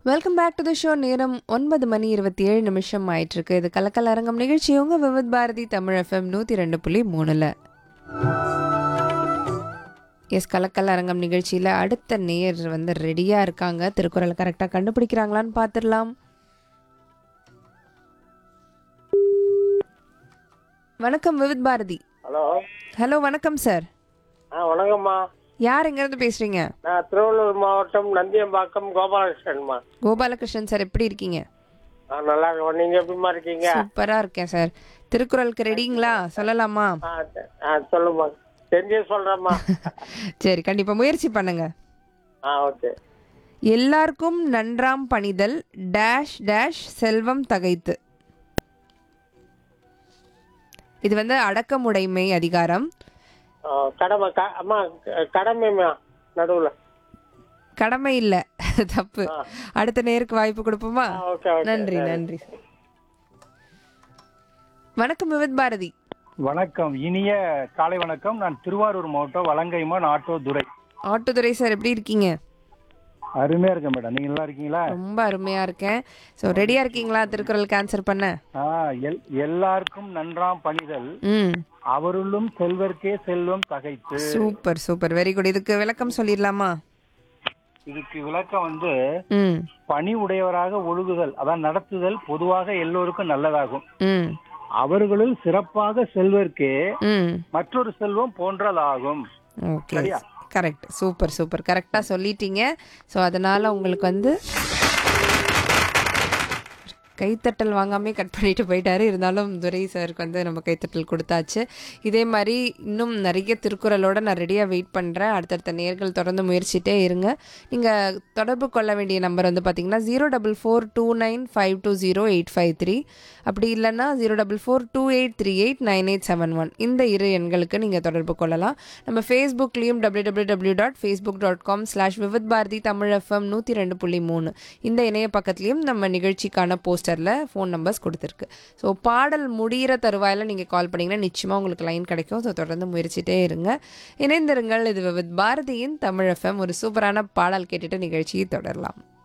Welcome back to the show நேரம் ஒன்பது மணி இருபத்தி ஏழு நிமிஷம் ஆயிட்டிருக்கு இது கலக்கல் அரங்கம் நிகழ்ச்சி உங்க விவித் பாரதி தமிழ் எஃப்எம் நூற்றி ரெண்டு புள்ளி மூணுல எஸ் கலக்கல் அரங்கம் நிகழ்ச்சியில் அடுத்த நேர் வந்து ரெடியாக இருக்காங்க திருக்குறள் கரெக்டாக கண்டுபிடிக்கிறாங்களான்னு பார்த்துடலாம் வணக்கம் விவித் பாரதி ஹலோ ஹலோ வணக்கம் சார் ஆ வணக்கம்மா யார் எங்கேருந்து பேசுகிறீங்க நான் திருவள்ளூர் மாவட்டம் நந்தியம்பாக்கம் கோபாலகிருஷ்ணன்மா கோபாலகிருஷ்ணன் சார் எப்படி இருக்கீங்க ஆ நல்லா இருக்கோம் நீங்க எப்படிமா இருக்கீங்க சூப்பராக இருக்கேன் சார் திருக்குறளுக்கு ரெடிங்களா சொல்லலாமா ஆ ச- ஆ சொல்லுமா தெரிஞ்சே சொல்றேம்மா சரி கண்டிப்பா முயற்சி பண்ணுங்க ஆ ஓகே எல்லாருக்கும் நன்றாம் பணிதல் டேஷ் டேஷ் செல்வம் தகைத்து இது வந்து அடக்கமுடைமை அதிகாரம் ஆ, கடமை க அம்மா க- கடமைம்மா நடுவில் கடமை இல்ல தப்பு அடுத்த நேருக்கு வாய்ப்பு கொடுப்போமா ஆ ஓகே ஓகே நன்றி நன்றி வணக்கம் விவித் பாரதி வணக்கம் இனிய காலை வணக்கம் நான் திருவாரூர் மாவட்டம் வலங்கைமான் ஆட்டோ துரை ஆட்டோதுரை சார் எப்படி இருக்கீங்க அருமையா இருக்கேன் மேடம் நீங்க நல்லா இருக்கீங்களா ரொம்ப அருமையா இருக்கேன் ஸோ ரெடியா இருக்கீங்களா திருக்குறளுக்கு ஆன்சர் பண்ண ஆ, எல்- எல்லாருக்கும் நன்றாம் பணிதல் ம் அவருள்ளும் செல்வர்க்கே செல்வம் தகைத்து சூப்பர் சூப்பர் வெரி குட் இதுக்கு விளக்கம் சொல்லிடலாமா இதுக்கு விளக்கம் வந்து ம் பணி உடையவராக ஒழுகுதல் அதான் நடத்துதல் பொதுவாக எல்லோருக்கும் நல்லதாகும் ம் அவர்களுள் சிறப்பாக செல்வர்க்கே ம் மற்றொரு செல்வம் போன்றதாகும் ஓகே சரியா? கரெக்ட் சூப்பர் சூப்பர் கரெக்டாக சொல்லிட்டீங்க ஸோ அதனால் உங்களுக்கு வந்து கைத்தட்டல் வாங்காமே கட் பண்ணிட்டு போயிட்டாரு இருந்தாலும் துரை சாருக்கு வந்து நம்ம கைத்தட்டல் கொடுத்தாச்சு இதே மாதிரி இன்னும் நிறைய திருக்குறளோட நான் ரெடியாக வெயிட் பண்ணுறேன் அடுத்தடுத்த நேர்கள் தொடர்ந்து முயற்சிட்டே இருங்க நீங்கள் தொடர்பு கொள்ள வேண்டிய நம்பர் வந்து பார்த்தீங்கன்னா zero double four two nine five two zero eight five three அப்படி இல்லைன்னா zero double four two eight three eight nine eight seven one இந்த இரு எண்களுக்கு நீங்கள் தொடர்பு கொள்ளலாம் நம்ம ஃபேஸ்புக்லேயும் W W W dot Facebook dot com slash Vividh Bharati Tamil FM நூற்றி ரெண்டு புள்ளி மூணு இந்த இணைய பக்கத்துலேயும் நம்ம நிகழ்ச்சிக்கான போஸ்டரில் ஃபோன் நம்பர்ஸ் கொடுத்துருக்கு ஸோ பாடல் முடிகிற தருவாயில் நீங்கள் கால் பண்ணிங்கன்னா நிச்சயமாக உங்களுக்கு லைன் கிடைக்கும் ஸோ தொடர்ந்து முயற்சிட்டே இருங்க இணைந்திருங்கள் இது விவித் பாரதியின் தமிழ் எஃப்எம் ஒரு சூப்பரான பாடல் கேட்டுட்டு நிகழ்ச்சியை தொடரலாம்